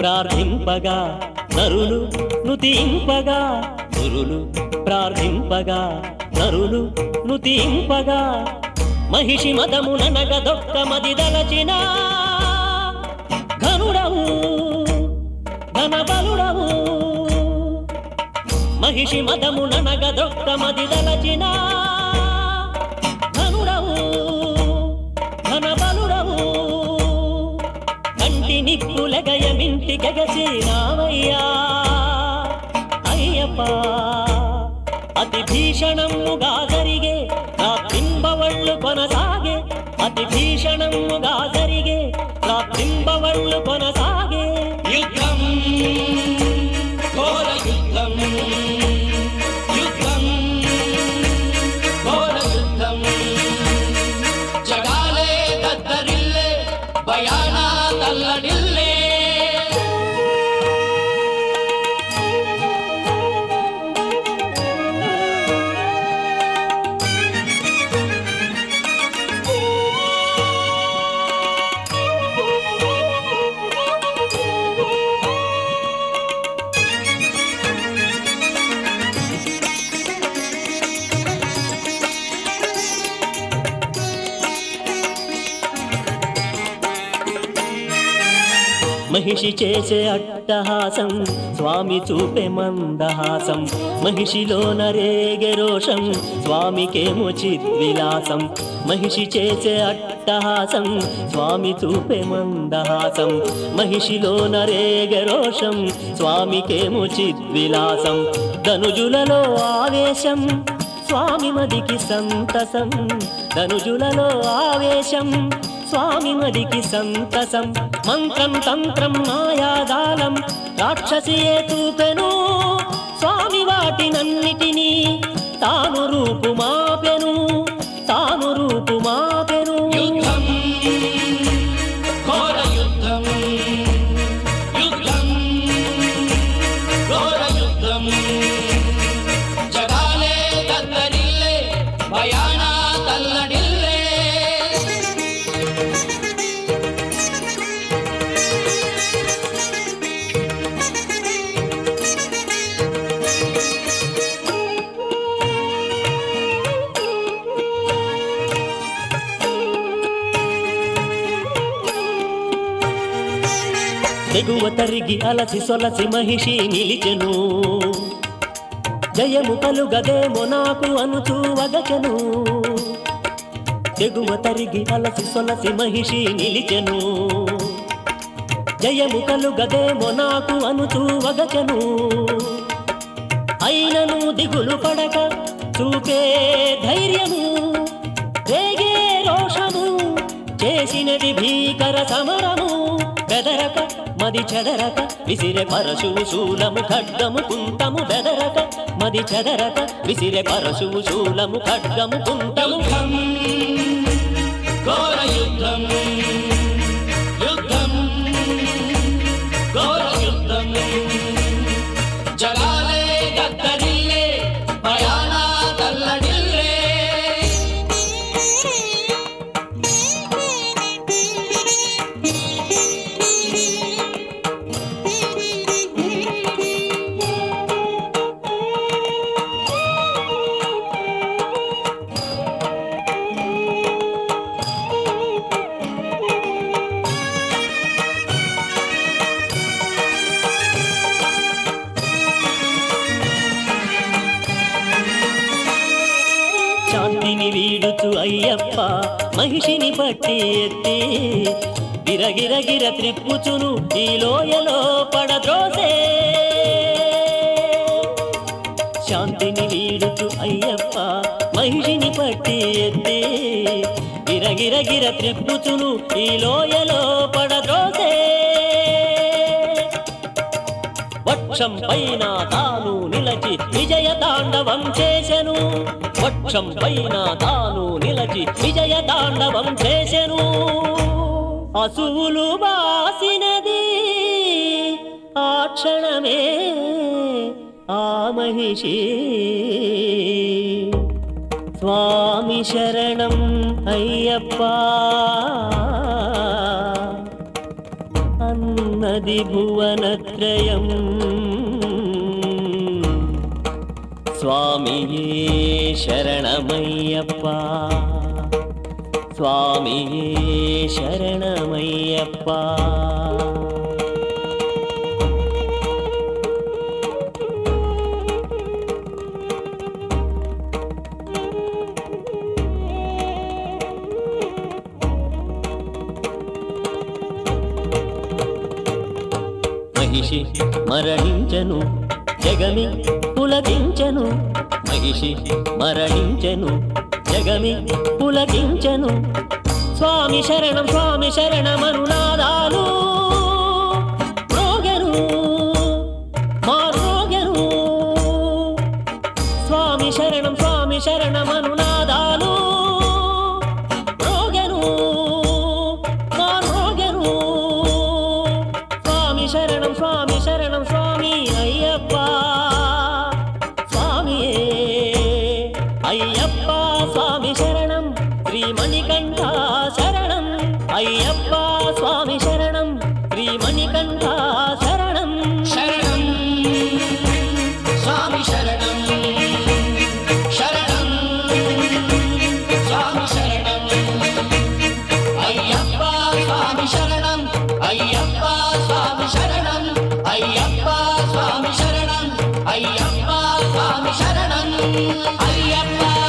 ప్రార్థింపగా నరులు నుతింపగా గురులు ప్రార్థింపగా నరులు నుతింపగా మహిషి మతముననగదొక్క మది దలచిన ఘనుడవు ఘనబలుడవు మహిషి మతముననగదొక్క మది దలచిన ఘనుడవు ఘనబలుడవు కంటి నిప్పులగయమింటి గగసినావయ్యా అయ్యప్ప అతి భీషణముగా జరిగే రాత్రింబవళ్ళు కొనసాగే అతి భీషణముగా జరిగే రాత్రింబవళ్ళు కొనసాగే యుద్ధం ఘోర యుద్ధం యుద్ధం ఘోర యుద్ధం జగాలే దద్దరిల్లే భయాన తల్లడిల్లే మహిషి చేసే అట్టహాసం స్వామి చూపే మందహాసం మహిషిలో నరేగే రోషం స్వామికేమో చిద్విలాసం మహిషి చేసే అట్టహాసం స్వామి చూపే మందహాసం మహిషిలో నరేగే రోషం స్వామికేమో చిద్విలాసం ధనుజులలో ఆవేశం స్వామి మదికి సంతసం ధనుజులలో ఆవేశం స్వామి మదికి సంతసం మంత్రం తంత్రం మాయాదాలం రాక్షసియే చూపెను స్వామి వాటినన్నిటినీ తాను రూపు మాపెను తాను రూపు మాపెను యుద్ధం ఘోర యుద్ధం యుద్ధం ఘోర యుద్ధం జగాలే దద్దరిల్లే భయాన తల్లడిల్లే తెగువ తరిగి అలసి సొలసి మహిషి నిలిచెను జయము కలుగదేమో నాకు అనుచూ వగచెను తెగువ తరిగి అలసి సొలసి మహిషి నిలిచెను జయము కలుగదేమో నాకు అనుచూ వగచెను అయినను దిగులు పడక చూపే ధైర్యము రేగే రోషము చేసినది భీకర సమరము బెదరక మది చెదరక విసిరె పరశువు శూలము ఖడ్గము కుంతము బెదరక మది చెదరక విసిరె పరశువు శూలము ఖడ్గము కుంతము యుద్ధం ఘోర యుద్ధం యుద్ధం ఘోర యుద్ధం జగాలే దద్దరిల్లే భయాన తల్లడిల్లే శాంతిని వీడుచు అయ్యప్ప మహిషిని పట్టి ఎత్తి గిరగిరగిర త్రిప్పుచును ఈ లోయలో పడద్రోసే శాంతిని వీడుచు అయ్యప్ప మహిషిని పట్టి ఎత్తి గిరగిరగిర త్రిప్పుచును ఈ లోయలో పడద్రోసే వక్షం పైన తాను నిలచి విజయ తాండవం చేసెను వక్షం పైన తాను నిలచి విజయ తాండవం చేసెను అసువులు బాసినది ఆ క్షణమే ఆ మహిషి స్వామి శరణం అయ్యప్ప అన్నది ఉన్నది భువనత్రయం స్వామియే శరణమయ్యప్ప స్వామియే శరణమయ్యప్ప మహిషి మరణించను జగమి పులకించను మహిషి మరణించను జగమి పులకించను స్వామి శరణం స్వామి శరణమనునాదాలు మ్రోగెను మారోగెను స్వామి శరణం స్వామి శరణమనునాదాలు మ్రోగెను మారోగెను స్వామి శరణం స్వామి శరణం స్వామి అయ్యప్ప స్వామియే అయ్యప్ప స్వామి శరణం శ్రీమణికంఠ శరణం అయ్యప్ప స్వామి శరణం శ్రీమణికంఠ శరణం శరణం స్వామి శరణం శరణం స్వామి శరణం అయ్యప్ప స్వామి శరణం అయ్యప్ప స్వామి శరణం అయ్యప్ప స్వామి శరణం అయ్యప్ప స్వామి శరణం అయ్యప్ప